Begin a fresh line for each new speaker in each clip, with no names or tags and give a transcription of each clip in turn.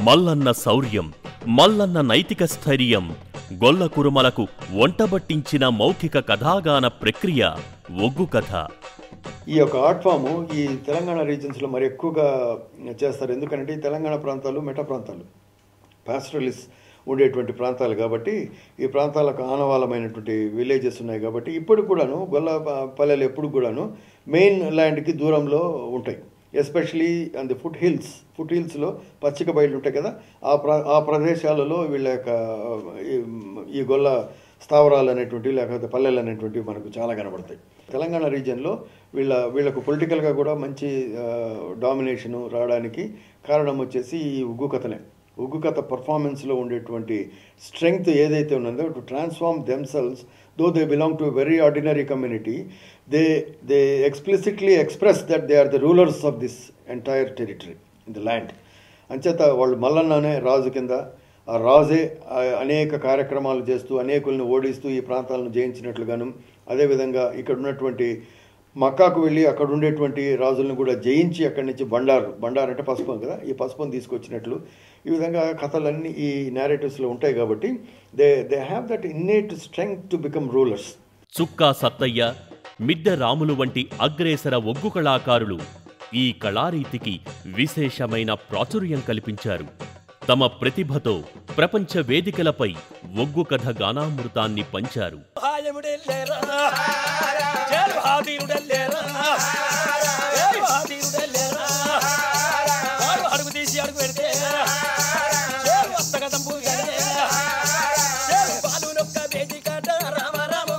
మల్లన్న శౌర్యం మల్లన్న నైతిక స్థైర్యం గొల్ల కురుమలకు వంటబట్టించిన మౌఖిక కథాగాన ప్రక్రియ ఒగ్గు కథ
ఈ యొక్క ఆర్ట్ ఫామ్ ఈ తెలంగాణ రీజన్స్లో మరి ఎక్కువగా చేస్తారు ఎందుకంటే ఈ తెలంగాణ ప్రాంతాలు మెట ప్రాంతాలు పాస్టరలిస్ ఉండేటువంటి ప్రాంతాలు కాబట్టి ఈ ప్రాంతాలకు ఆనవాలమైనటువంటి విలేజెస్ ఉన్నాయి కాబట్టి ఇప్పుడు కూడాను గొల్ల ప- పల్లెలు ఎప్పుడు కూడాను మెయిన్ ల్యాండ్కి దూరంలో ఉంటాయి especially and the foothills ఫుట్ హిల్స్లో పచ్చిక బయలు ఉంటాయి కదా ఆ ప్ర ఆ ప్రదేశాలలో వీళ్ళ యొక్క ఈ- ఈ గొల్ల స్థావరాలు అనేటువంటివి లేకపోతే పల్లెలు అనేటువంటివి మనకు చాలా కనబడతాయి తెలంగాణ రీజియన్లో వీళ్ళ వీళ్ళకు పొలిటికల్గా కూడా మంచి డామినేషను రావడానికి కారణం వచ్చేసి ఈ ఉగ్గు కథనే ఉగ్గు కథ పర్ఫార్మెన్స్లో ఉండేటువంటి స్ట్రెంగ్త్ ఏదైతే ఉన్నదో to transform themselves though they belong to very ordinary community they they explicitly express that they are the rulers of this entire territory in the land అంచేత వాళ్ళు మల్లన్ననే రాజు కింద ఆ రాజే ఆ అనేక కార్యక్రమాలు చేస్తూ అనేకులను ఓడిస్తూ ఈ ప్రాంతాలను జయించినట్లుగాను అదేవిధంగా ఇక్కడ ఉన్నటువంటి మక్కాకు వెళ్ళి అక్కడ ఉండేటువంటి రాజులను కూడా జయించి అక్కడి నుంచి బండారు బండారు అంటే పసుపు కదా ఈ పసుపును తీసుకొచ్చినట్లు ఈ విధంగా కథలన్నీ ఈ నేరేటివ్స్లో ఉంటాయి కాబట్టి they they have that innate strength to become rulers
Chukka Sattaiah Midde Ramulu వంటి అగ్రేసర ఒగ్గు కళాకారులు ఈ కళారీతికి విశేషమైన ప్రాచుర్యం కల్పించారు తమ ప్రతిభతో ప్రపంచ వేదికలపై ఒగ్గు కథ గానామృతాన్ని పంచారు
భాయముడెల్లేరా జల్ భాతీరుడెల్లేరా జల్ భాతీరుడెల్లేరా వాడు అడుగు తీసి అడుగు పెడితే జల్ వస్తక తంపు జల్ బాలు నొక్క బేటి కాట రామ రామ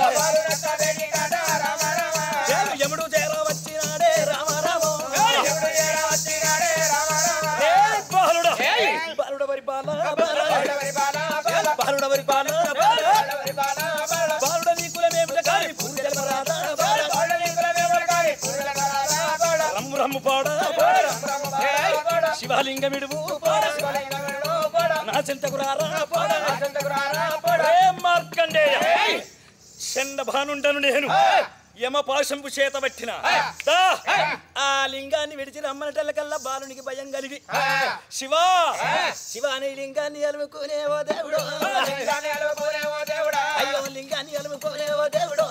జల్ యముడు చేర వచ్చినాడే రామ రామ ఏ బాలుడా బాలుడ వరి బాల బాల బాలుడ వరి బాల బాల బాలుడ నీ కులమేమిట కాని పూజల రాధా రమ్ము రమ్ము పాడ శివలింగమిడువు నా చింతకు రారా ఏ మార్కండేయ చెండ భానుండను నేను యమ పాశంపు చేత పట్టిన దా! ఆ లింగాన్ని విడిచి రమ్మనటల్లకల్లా బాలునికి భయం కలిగి శివా శివ అనే లింగాన్ని అలుముకునేవో దేవుడు అయ్యో లింగాన్ని అలుముకునేవో దేవుడు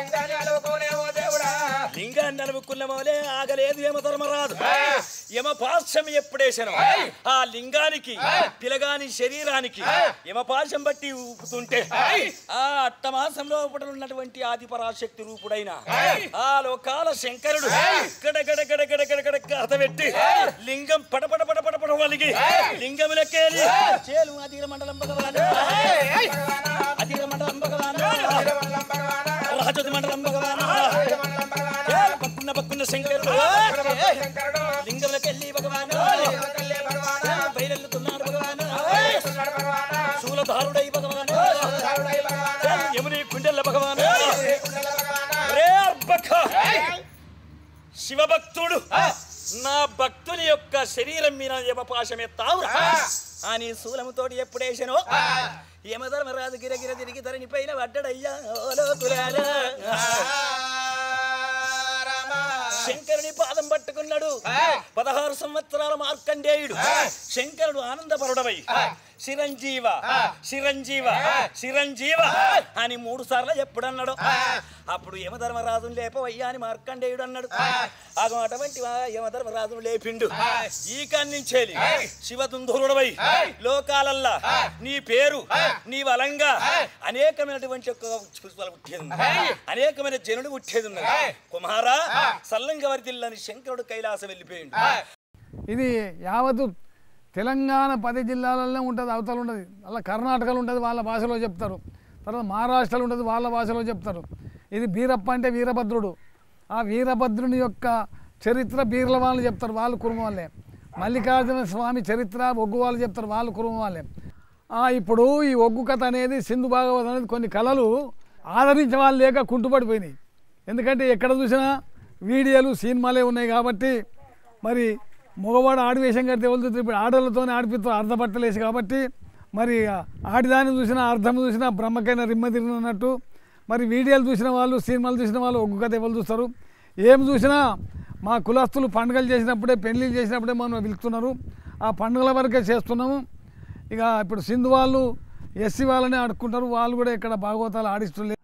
లింగాన్ని అలుముకున్న మోలే ఆగలేదు యమ ధర్మరాదు యమ పాశం ఎప్పుడేసను ఆ లింగానికి పిలగాని శరీరానికి యమ పాశం బట్టి ఊపుతుంటే ఆ అట్టమాసంలో ఉన్నటువంటి ఆది పరాశక్తి రూపుడైన ఆ లోకాల శంకరుడు గడ గడ గడ గడ గడ గడ కథ పెట్టి లింగం పడపడ పడపడ పడ వలిగి లింగములకేలి చేలు అధీర మండలం భగవాన్ అధీర మండలం భగవాన్ రాజోది మండలం భగవాన్ చేలు పక్కున్న పక్కున్న శంకరుడు లింగములకెళ్ళి భగవాన్ బయలుతున్నాడు భగవాన్ శూలధారుడై భగవాన్ యముని కుండెల్ల భగవాన్ రే అర్భక శివభక్తుడు నా భక్తుని యొక్క శరీరం మీద యమపాశం ఎత్తావురా అని శూలముతోటి ఎప్పుడేసనో యమధర్మరాజు గిరగిర తిరిగి ధరణి పైన పడ్డడయ్యా ఓ లోకులారా. శంకరుని పాదం పట్టుకున్నాడు పదహారు సంవత్సరాల మార్కండేయుడు శంకరుడు ఆనందపరుడవై చిరంజీవ చిరంజీవ చిరంజీవ అని మూడు సార్లు ఎప్పుడన్నాడు అప్పుడు యమధర్మరాజును లేపవయ్యా అని మార్కండేయుడు అన్నాడు ఆగం అటువంటి వా- యమధర్మరాజును లేపిండు ఈ కన్నించేలి శివదుందురుడవై లోకాలల్లా నీ పేరు నీ వలంగా అనేకమైనటువంటి యొక్క పుష్పాలు పుట్టేది ఉన్నది. అనేకమైన జనుడు పుట్టేది ఉన్నది కుమారా సల్లంగా వరిదిల్లని శంకరుడు కైలాసం వెళ్ళిపోయిండు
ఇది యావత్తు తెలంగాణ పది జిల్లాలలో ఉంటుంది అవతల ఉంటుంది అలా కర్ణాటకలో ఉంటుంది వాళ్ళ భాషలో చెప్తారు తర్వాత మహారాష్ట్రలో ఉంటుంది వాళ్ళ భాషలో చెప్తారు ఇది బీరప్ప అంటే వీరభద్రుడు ఆ వీరభద్రుని యొక్క చరిత్ర బీర్ల వాళ్ళు చెప్తారు వాళ్ళు కురుమ వాళ్ళే మల్లికార్జున స్వామి చరిత్ర ఒగ్గు వాళ్ళు చెప్తారు వాళ్ళు కురుమ వాళ్ళే ఆ, ఇప్పుడు ఈ ఒగ్గు కథ అనేది సింధు భాగవతం అనేది కొన్ని కళలు ఆదరించే వాళ్ళు లేక కుంటుపడిపోయినాయి ఎందుకంటే ఎక్కడ చూసినా వీడియోలు సినిమాలే ఉన్నాయి కాబట్టి మరి మగవాడు ఆడివేషం కడితే వెళ్తుంది ఇప్పుడు ఆడోళ్ళతోనే ఆడిపిస్తారు అర్ధ బట్టలు వేసి కాబట్టి మరి ఆడిదాన్ని చూసినా అర్థం చూసినా బ్రహ్మకైనా రిమ్మ తిరిగినట్టు మరి వీడియోలు చూసిన వాళ్ళు సినిమాలు చూసిన వాళ్ళు ఒగ్గు కథ ఎవరు చూస్తారు ఏం చూసినా మా కులస్తులు పండుగలు చేసినప్పుడే పెళ్లిళ్ళు చేసినప్పుడే మనం పిలుస్తున్నారు ఆ పండుగల వరకే చేస్తున్నాము ఇక ఇప్పుడు సింధు వాళ్ళు ఎస్సీ వాళ్ళనే ఆడుకుంటారు వాళ్ళు కూడా ఇక్కడ భాగవతాలు ఆడిస్తున్నారు